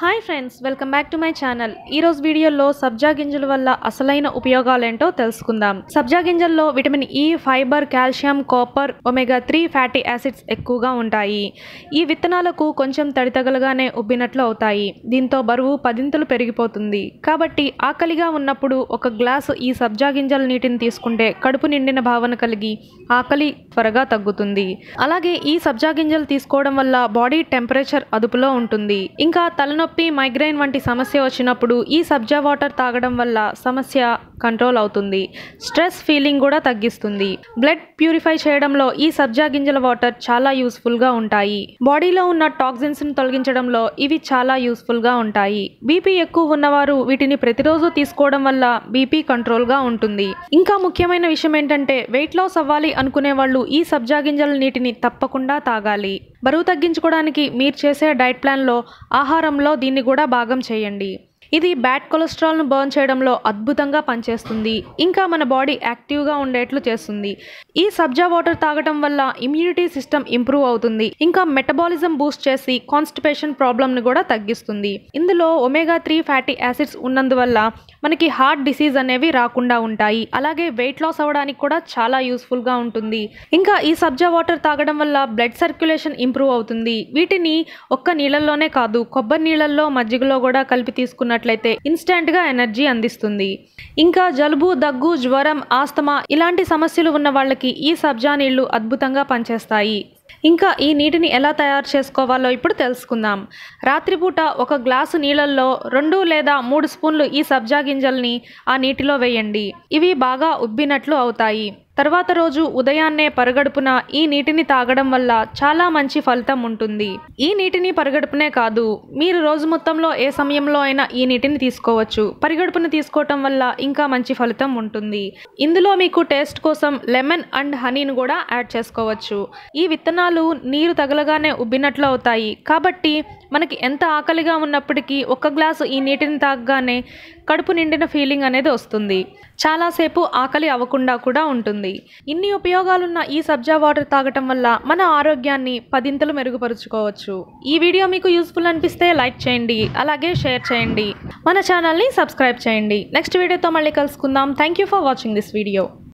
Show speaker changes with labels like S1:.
S1: hi friends welcome back to my channel ఈ రోజు వీడియోలో సబ్జా గింజల వల్ల అసలైన ఉపయోగాలేంటో తెలుసుకుందాం సబ్జా గింజల్లో vitamin E fibre calcium copper omega three fatty acids ఎక్కువగా ఉంటాయి ఈ విత్తనాలకు కొంచెం తడితగలగానే ఉబ్బినట్లు అవుతాయి దీంతో బరువు పదింతలు పెరిగిపోతుంది కాబట్టి ఆకలిగా ఉన్నప్పుడు ఒక గ్లాసు ఈ సబ్జా గింజల నీటిని తీసుకుంటే కడుపు నిండిన భావన కలిగి ఆకలి త్వరగా తగ్గుతుంది అలాగే ఈ సబ్జా గింజలు తీసుకోవడం వల్ల బాడీ టెంపరేచర్ అదుపులో ఉంటుంది ఇంకా తలనొప్పి మైగ్రైన్ వంటి సమస్య వచ్చినప్పుడు ఈ సబ్జా వాటర్ తాగడం వల్ల సమస్య కంట్రోల్ అవుతుంది స్ట్రెస్ ఫీలింగ్ కూడా తగ్గిస్తుంది బ్లడ్ ప్యూరిఫై చేయడంలో ఈ సబ్జా గింజల వాటర్ చాలా యూస్ఫుల్ గా ఉంటాయి బాడీలో ఉన్న టాక్సిన్స్ ని తొలగించడంలో ఇవి చాలా యూస్ఫుల్ గా ఉంటాయి బీపీ ఎక్కువ ఉన్నవారు వీటిని ప్రతిరోజు తీసుకోవడం వల్ల బీపీ కంట్రోల్ గా ఉంటుంది ఇంకా ముఖ్యమైన విషయం ఏంటంటే వెయిట్ లాస్ అవ్వాలి అనుకునే వాళ్ళు ఈ సబ్జా గింజల నీటిని తప్పకుండా తాగాలి బరువు తగ్గించుకోవడానికి మీరు చేసే డైట్ ప్లాన్లో ఆహారంలో దీన్ని కూడా భాగం చేయండి ఇది బ్యాడ్ కొలెస్ట్రాల్ను బర్న్ చేయడంలో అద్భుతంగా పనిచేస్తుంది ఇంకా మన బాడీ యాక్టివ్గా ఉండేట్లు చేస్తుంది ఈ సబ్జా వాటర్ తాగటం వల్ల ఇమ్యూనిటీ సిస్టమ్ ఇంప్రూవ్ అవుతుంది ఇంకా మెటబాలిజం బూస్ట్ చేసి కాన్స్టిపేషన్ ప్రాబ్లమ్ని కూడా తగ్గిస్తుంది ఇందులో ఒమేగా త్రీ ఫ్యాటీ యాసిడ్స్ ఉన్నందువల్ల మనకి హార్ట్ డిసీజ్ అనేవి రాకుండా ఉంటాయి అలాగే వెయిట్ లాస్ అవ్వడానికి కూడా చాలా యూస్ఫుల్గా ఉంటుంది ఇంకా ఈ సబ్జా వాటర్ తాగడం వల్ల బ్లడ్ సర్క్యులేషన్ ఇంప్రూవ్ అవుతుంది వీటిని ఒక్క నీళ్ళల్లోనే కాదు కొబ్బరి నీళ్ళల్లో మజ్జిగలో కూడా కలిపి తీసుకున్నట్లయితే ఇన్స్టెంట్గా ఎనర్జీ అందిస్తుంది ఇంకా జలుబు దగ్గు జ్వరం ఆస్తమా ఇలాంటి సమస్యలు ఉన్న వాళ్ళకి ఈ సబ్జా నీళ్లు అద్భుతంగా పనిచేస్తాయి ఇంకా ఈ నీటిని ఎలా తయారు చేసుకోవాలో ఇప్పుడు తెలుసుకుందాం రాత్రిపూట ఒక గ్లాసు నీళ్ళల్లో రెండు లేదా మూడు స్పూన్లు ఈ సబ్జా గింజల్ని ఆ నీటిలో వేయండి ఇవి బాగా ఉబ్బినట్లు అవుతాయి తర్వాత రోజు ఉదయాన్నే పరగడుపున ఈ నీటిని తాగడం వల్ల చాలా మంచి ఫలితం ఉంటుంది ఈ నీటిని పరగడుపునే కాదు మీరు రోజు మొత్తంలో ఏ సమయంలో అయినా ఈ నీటిని తీసుకోవచ్చు పరిగడుపున తీసుకోవటం వల్ల ఇంకా మంచి ఫలితం ఉంటుంది ఇందులో మీకు టేస్ట్ కోసం లెమన్ అండ్ హనీని కూడా యాడ్ చేసుకోవచ్చు ఈ విత్తనాలు నీరు తగలగానే ఉబ్బినట్లు అవుతాయి కాబట్టి మనకి ఎంత ఆకలిగా ఉన్నప్పటికీ ఒక గ్లాసు ఈ నీటిని తాగగానే కడుపు నిండిన ఫీలింగ్ అనేది వస్తుంది చాలాసేపు ఆకలి అవ్వకుండా కూడా ఉంటుంది ఇన్ని ఉపయోగాలున్న ఈ సబ్జా వాటర్ తాగటం వల్ల మన ఆరోగ్యాన్ని పదింతలు మెరుగుపరుచుకోవచ్చు ఈ వీడియో మీకు యూస్ఫుల్ అనిపిస్తే లైక్ చేయండి అలాగే షేర్ చేయండి మన ఛానల్ని సబ్స్క్రైబ్ చేయండి నెక్స్ట్ వీడియోతో మళ్ళీ కలుసుకుందాం thank you for watching this video